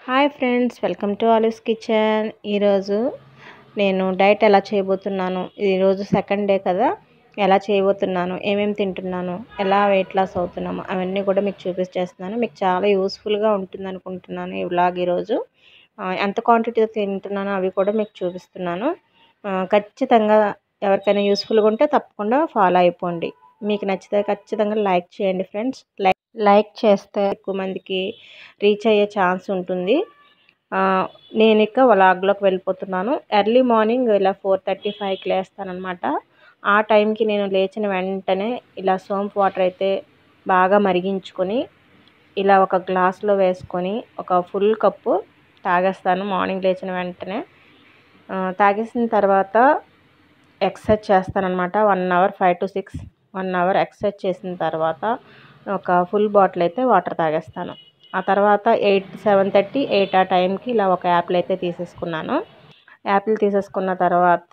hi friends welcome to Alice kitchen ఈరోజు నేను diet ఎలా చేయబోతున్నాను ఈరోజు సెకండ్ డే కదా ఎలా చేయబోతున్నాను ఏమేమి తింటున్నాను ఎలా వెయిట్ లాస్ అవుతున్నాము అవన్నీ కూడా మీకు చూపించేస్తున్నాను మీకు చాలా యూస్ఫుల్గా ఉంటుంది అనుకుంటున్నాను ఈ వ్లాగ్ ఈరోజు ఆ, ఎంత క్వాంటిటీతో తింటున్నానో అవి కూడా మీకు చూపిస్తున్నాను ఆ, ఖచ్చితంగా ఎవరికైనా యూస్ఫుల్గా ఉంటే తప్పకుండా ఫాలో అయిపోండి మీకు నచ్చితే ఖచ్చితంగా లైక్ చేయండి ఫ్రెండ్స్ లైక్ లైక్ చేస్తే ఎక్కువ మందికి రీచ్ అయ్యే ఛాన్స్ ఉంటుంది ఆ, నేను ఇక వ్లాగ్లోకి వెళ్ళిపోతున్నాను ఎర్లీ మార్నింగ్ ఇలా ఫోర్ థర్టీ ఫైవ్కి లేస్తానమాట ఆ టైంకి నేను లేచిన వెంటనే ఇలా సోంపు వాటర్ అయితే బాగా మరిగించుకొని ఇలా ఒక గ్లాస్లో వేసుకొని ఒక ఫుల్ కప్పు తాగేస్తాను మార్నింగ్ లేచిన వెంటనే ఆ, తాగేసిన తర్వాత ఎక్సర్సైజ్ చేస్తానన్నమాట one hour five to six one hour exercise చేసిన తర్వాత ఒక ఫుల్ బాటిల్ అయితే వాటర్ తాగేస్తాను ఆ తర్వాత ఎయిట్ సెవెన్ థర్టీ ఎయిట్ ఆ టైంకి ఇలా ఒక యాపిల్ అయితే తీసేసుకున్నాను యాపిల్ తీసేసుకున్న తర్వాత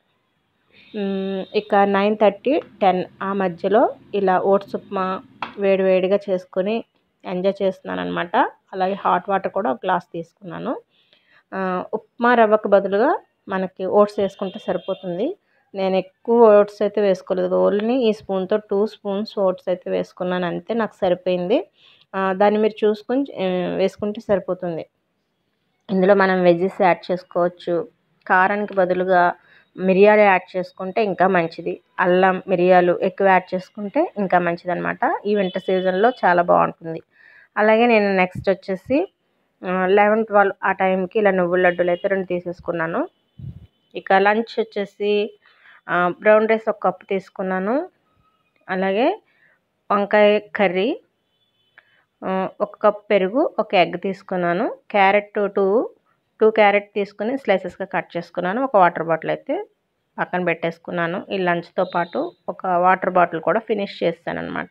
మ్, ఇక నైన్ థర్టీ టెన్ ఆ మధ్యలో ఇలా ఓట్స్ ఉప్మా వేడివేడిగా చేసుకొని ఎంజాయ్ చేస్తున్నాను అనమాట అలాగే హాట్ వాటర్ కూడా ఒక గ్లాస్ తీసుకున్నాను ఆ, ఉప్మా రవ్వకు బదులుగా మనకి ఓట్స్ వేసుకుంటే సరిపోతుంది నేను ఎక్కువ ఓట్స్ అయితే వేసుకోలేదు ఓన్లీ ఈ స్పూన్తో టూ స్పూన్స్ ఓట్స్ అయితే వేసుకున్నాను అంతే నాకు సరిపోయింది ఆ, దాన్ని మీరు చూసుకొని ఆ, వేసుకుంటే సరిపోతుంది ఇందులో మనం వెజ్జెస్ యాడ్ చేసుకోవచ్చు కారానికి బదులుగా మిరియాలు యాడ్ చేసుకుంటే ఇంకా మంచిది అల్లం మిరియాలు ఎక్కువ యాడ్ చేసుకుంటే ఇంకా మంచిది అనమాట ఈ వింటర్ సీజన్లో చాలా బాగుంటుంది అలాగే నేను నెక్స్ట్ వచ్చేసి లెవెన్ ట్వెల్వ్ ఆ టైంకి ఇలా నువ్వుల లడ్డూలు అయితే రెండు తీసేసుకున్నాను ఇక లంచ్ వచ్చేసి బ్రౌన్ రైస్ ఒక కప్పు తీసుకున్నాను అలాగే వంకాయ కర్రీ ఆ, ఒక కప్ పెరుగు ఒక ఎగ్ తీసుకున్నాను క్యారెట్ టూ టూ క్యారెట్ తీసుకుని స్లైసెస్గా కట్ చేసుకున్నాను ఒక వాటర్ బాటిల్ అయితే పక్కన పెట్టేసుకున్నాను ఈ లంచ్తో పాటు ఒక వాటర్ బాటిల్ కూడా ఫినిష్ చేస్తాను అనమాట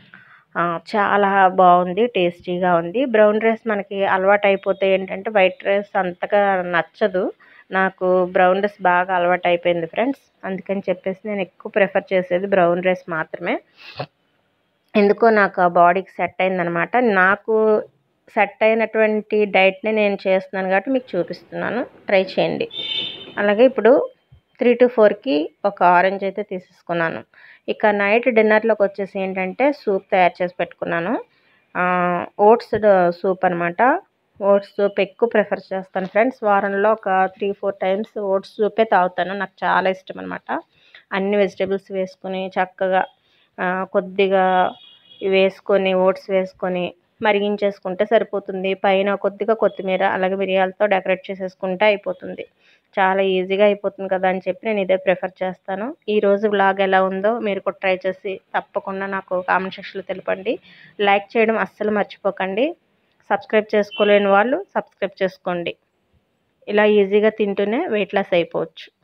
చాలా బాగుంది టేస్టీగా ఉంది బ్రౌన్ రైస్ మనకి అలవాటు అయిపోతే ఏంటంటే వైట్ రైస్ అంతగా నచ్చదు నాకు బ్రౌన్ రైస్ బాగా అలవాటు అయిపోయింది ఫ్రెండ్స్ అందుకని చెప్పేసి నేను ఎక్కువ ప్రిఫర్ చేసేది బ్రౌన్ రైస్ మాత్రమే ఎందుకో నాకు ఆ బాడీకి సెట్ అయిందనమాట నాకు సెట్ అయినటువంటి డైట్ని నేను చేస్తున్నాను కాబట్టి మీకు చూపిస్తున్నాను ట్రై చేయండి అలాగే ఇప్పుడు త్రీ టు ఫోర్కి ఒక ఆరెంజ్ అయితే తీసేసుకున్నాను ఇక నైట్ డిన్నర్లోకి వచ్చేసి ఏంటంటే సూప్ తయారు చేసి పెట్టుకున్నాను ఓట్స్ సూప్ అనమాట ఓట్స్ సూప్ ఎక్కువ ప్రిఫర్ చేస్తాను ఫ్రెండ్స్ వారంలో ఒక త్రీ ఫోర్ టైమ్స్ ఓట్స్ సూపే తాగుతాను నాకు చాలా ఇష్టం అనమాట అన్ని వెజిటేబుల్స్ వేసుకొని చక్కగా ఆ, కొద్దిగా వేసుకొని ఓట్స్ వేసుకొని మరిగించేసుకుంటే సరిపోతుంది పైన కొద్దిగా కొత్తిమీర అలాగే మిరియాలతో డెకరేట్ చేసేసుకుంటే అయిపోతుంది చాలా ఈజీగా అయిపోతుంది కదా అని చెప్పి నేను ఇదే ప్రిఫర్ చేస్తాను ఈ రోజు బ్లాగ్ ఎలా ఉందో మీరు కూడా ట్రై చేసి తప్పకుండా నాకు కామెంట్ సెక్షన్లో తెలపండి లైక్ చేయడం అస్సలు మర్చిపోకండి సబ్స్క్రైబ్ చేసుకోలేని వాళ్ళు సబ్స్క్రైబ్ చేసుకోండి ఇలా ఈజీగా తింటూనే వెయిట్ లాస్ అయిపోవచ్చు